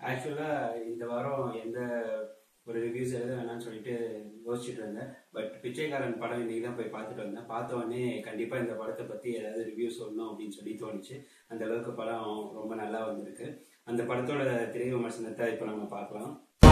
ஆக்சுவலா இந்த வாரம் எந்த ஒரு ரிவ்யூஸ் எழுத வேணாம்னு சொல்லிட்டு யோசிச்சுட்டு இருந்தேன் பட் பிச்சைக்காரன் படம் இன்னைக்கு தான் போய் பார்த்துட்டு வந்தேன் பார்த்த உடனே கண்டிப்பா இந்த படத்தை பத்தி ஏதாவது ரிவ்யூ சொல்லணும் அப்படின்னு சொல்லி தோணுச்சு அந்த அளவுக்கு படம் ரொம்ப நல்லா வந்திருக்கு அந்த படத்தோட திரை விமர்சனத்தை இப்போ நம்ம பார்க்கலாம்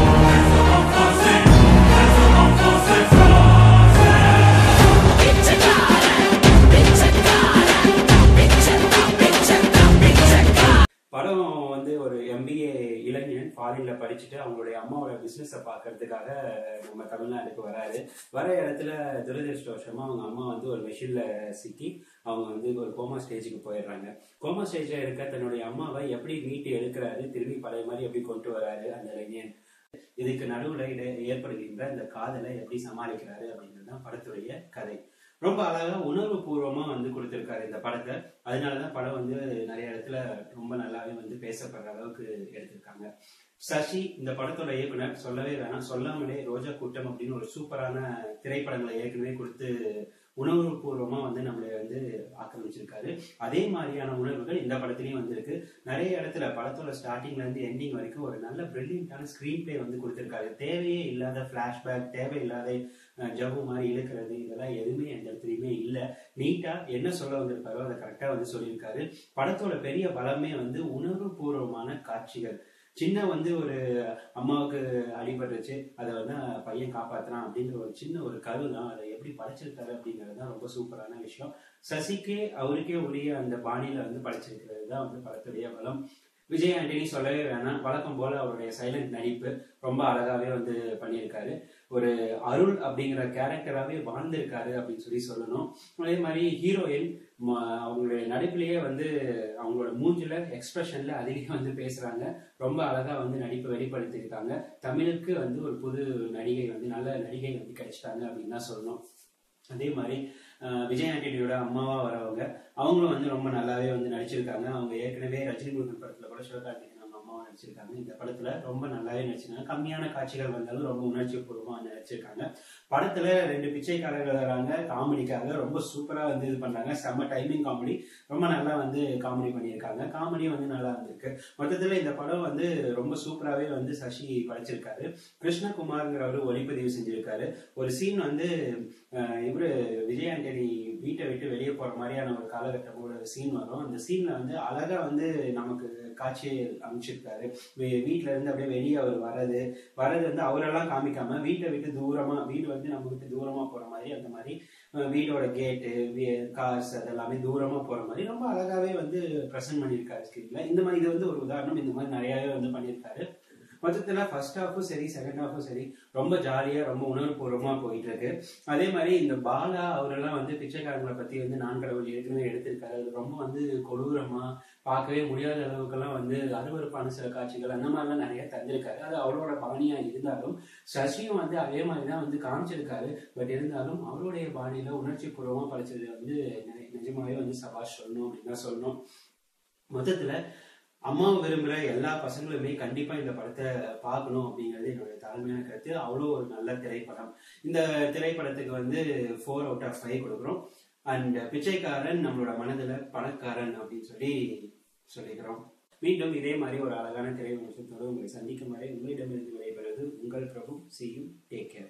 படம் வந்து ஒரு எம்பிஏ இளைஞன் ஃபாரின்ல படிச்சுட்டு அவங்களுடைய அம்மாவோட பிசினஸை பார்க்கறதுக்காக நம்ம தமிழ்நாட்டுக்கு வராரு வர இடத்துல துரதிருஷ்டவசமா அவங்க அம்மா வந்து ஒரு மெஷின்ல சிக்கி அவங்க வந்து ஒரு கோமா ஸ்டேஜுக்கு போயிடுறாங்க கோமா ஸ்டேஜ்ல இருக்க தன்னுடைய அம்மாவை எப்படி மீட்டு எடுக்கிறாரு திரும்பி பழைய மாதிரி எப்படி கொண்டு வராரு அந்த இளைஞன் இதுக்கு நடுவுல இட- ஏற்படுகின்ற இந்த காதலை எப்படி சமாளிக்கிறாரு அப்படிங்கிறது தான் படத்துடைய கதை ரொம்ப அழகா உணர்வு பூர்வமா வந்து கொடுத்திருக்காரு இந்த படத்தை அதனாலதான் படம் வந்து நிறைய இடத்துல ரொம்ப நல்லாவே வந்து பேசப்படுற அளவுக்கு எடுத்திருக்காங்க சசி இந்த படத்தோட இயக்குனர் சொல்லவே வேணாம் சொல்லாமலே ரோஜா கூட்டம் அப்படின்னு ஒரு சூப்பரான திரைப்படங்களை ஏற்கனவே கொடுத்து உணர்வு பூர்வமா வந்து நம்மளை வந்து ஆக்கிரமிச்சிருக்காரு அதே மாதிரியான உணர்வுகள் இந்த படத்துலயும் வந்திருக்கு நிறைய இடத்துல படத்தோட ஸ்டார்டிங்ல இருந்து எண்டிங் வரைக்கும் ஒரு நல்ல பிரில்லியண்டான ஸ்கிரீன் பிளே வந்து கொடுத்திருக்காரு தேவையே இல்லாத பிளாஷ்பேக் தேவையில்லாத அஹ், ஜவ்வு மாதிரி இழுக்கிறது இதெல்லாம் எதுவுமே எந்த இடத்துலயுமே இல்ல நீட்டா என்ன சொல்ல வந்திருக்காரோ அதை கரெக்டா வந்து சொல்லியிருக்காரு படத்தோட பெரிய பலமே வந்து உணர்வு பூர்வமான காட்சிகள் சின்ன வந்து ஒரு அம்மாவுக்கு அடிபட்டுருச்சு அதை வந்து பையன் காப்பாத்துறான் அப்படிங்கிற ஒரு சின்ன ஒரு கரு தான் அதை எப்படி படைச்சிருக்காரு அப்படிங்கிறது தான் ரொம்ப சூப்பரான விஷயம் சசிக்கே அவருக்கே உரிய அந்த பாணியில வந்து படைச்சிருக்கிறது தான் வந்து படத்துடைய பலம் விஜய் ஆண்டனி சொல்லவே வேணாம் வழக்கம் போல அவருடைய சைலண்ட் நடிப்பு ரொம்ப அழகாவே வந்து பண்ணியிருக்காரு ஒரு அருள் அப்படிங்கிற கேரக்டராகவே வாழ்ந்திருக்காரு அப்படின்னு சொல்லி சொல்லணும் அதே மாதிரி ஹீரோயின் அவங்களுடைய நடிப்புலயே வந்து அவங்களோட மூஞ்சில எக்ஸ்பிரஷன்ல அதிகம் வந்து பேசுறாங்க ரொம்ப அழகா வந்து நடிப்பு வெளிப்படுத்தியிருக்காங்க தமிழுக்கு வந்து ஒரு புது நடிகை வந்து நல்ல நடிகை வந்து கிடைச்சிட்டாங்க அப்படின்னு தான் சொல்லணும் அதே மாதிரி அஹ், விஜய் ஆண்டனியோட அம்மாவா வரவங்க அவங்களும் வந்து ரொம்ப நல்லாவே வந்து நடிச்சிருக்காங்க அவங்க ஏற்கனவே ரஜினி முருகன் படத்துல கூட சிவகார்த்திகேயன் அவங்க அம்மாவா நடிச்சிருக்காங்க இந்த படத்துல ரொம்ப நல்லாவே நடிச்சிருக்காங்க கம்மியான காட்சிகள் வந்தாலும் ரொம்ப உணர்ச்சி பூர்வமா வந்து நடிச்சிருக்காங்க படத்துல ரெண்டு பிச்சைக்காரர்கள் வராங்க காமெடிக்காக ரொம்ப சூப்பரா வந்து இது பண்றாங்க செம்ம டைமிங் காமெடி ரொம்ப நல்லா வந்து காமெடி பண்ணியிருக்காங்க காமெடியும் வந்து நல்லா வந்திருக்கு மொத்தத்துல இந்த படம் வந்து ரொம்ப சூப்பராகவே வந்து சசி படைச்சிருக்காரு கிருஷ்ணகுமார்ங்கிறவர் ஒளிப்பதிவு செஞ்சிருக்காரு ஒரு சீன் வந்து அஹ், இவரு விஜய் ஆண்டனி வீட்டை விட்டு வெளியே போற மாதிரியான ஒரு காலகட்டம் ஒரு சீன் வரும் அந்த சீன்ல வந்து அழகா வந்து நமக்கு காட்சியை அமைச்சிருக்காரு வீ- வீட்ல இருந்து அப்படியே வெளியே அவர் வர்றது வர்றது வந்து அவரெல்லாம் காமிக்காம வீட்டை விட்டு தூரமா வீடு வந்து நம்ம விட்டு தூரமா போற மாதிரி அந்த மாதிரி அஹ், வீடோட கேட்டு கார்ஸ் அதெல்லாமே தூரமா போற மாதிரி ரொம்ப அழகாவே வந்து ப்ரெசென்ட் பண்ணியிருக்காரு ஸ்கிரீன்ல இந்த மாதிரி இது வந்து ஒரு உதாரணம் இந்த மாதிரி நிறையவே வந்து பண்ணியிருக்காரு மொத்தத்துல ஃபர்ஸ்ட் ஹாஃபும் சரி செகண்ட் ஹாஃபும் சரி ரொம்ப ஜாலியா ரொம்ப உணர்வுபூர்வமா போயிட்டு இருக்கு அதே மாதிரி இந்த பாலா அவரெல்லாம் வந்து பிச்சைக்காரங்களை பத்தி வந்து நான் கடவுள் ஏற்கனவே எடுத்திருக்காரு அது ரொம்ப வந்து கொடூரமா பார்க்கவே முடியாத அளவுக்கெல்லாம் வந்து அருவருப்பான சில காட்சிகள் அந்த மாதிரிலாம் நிறைய தந்திருக்காரு அது அவரோட பாணியா இருந்தாலும் சசியும் வந்து அதே மாதிரி தான் வந்து காமிச்சிருக்காரு பட் இருந்தாலும் அவருடைய பாணியில உணர்ச்சி பூர்வமா படிச்சது வந்து நினை- நிஜமாவே வந்து சபாஷ் சொல்லணும் அப்படின்னு தான் சொல்லணும் மொத்தத்துல அம்மா விரும்புற எல்லா பசங்களுமே கண்டிப்பா இந்த படத்தை பார்க்கணும் அப்படிங்கிறது என்னுடைய தாழ்மையான கருத்து அவ்வளோ ஒரு நல்ல திரைப்படம் இந்த திரைப்படத்துக்கு வந்து ஃபோர் அவுட் ஆஃப் ஃபைவ் கொடுக்குறோம் அண்ட் பிச்சைக்காரன் நம்மளோட மனதுல பணக்காரன் அப்படின்னு சொல்லி சொல்லிக்கிறோம் மீண்டும் இதே மாதிரி ஒரு அழகான திரை விமர்சனத்தோடு உங்களை சந்திக்கும் வரை உங்களிடமிருந்து விடைபெறுவது உங்கள் Prabhu see you take care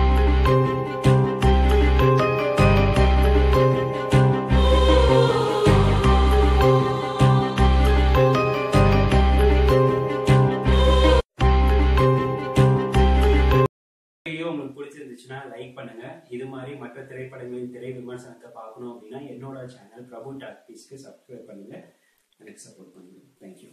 video உங்களுக்கு பிடிச்சிருந்துச்சுன்னா லைக் பண்ணுங்க இது மாதிரி மற்ற திரைப்படங்களின் திரை விமர்சனத்தை பார்க்கணும் அப்படின்னா என்னோட சேனல் பிரபு டாக் பீஸ்க்கு சப்ஸ்கிரைப் பண்ணுங்க எனக்கு சப்போர்ட் பண்ணுங்க தேங்க்யூ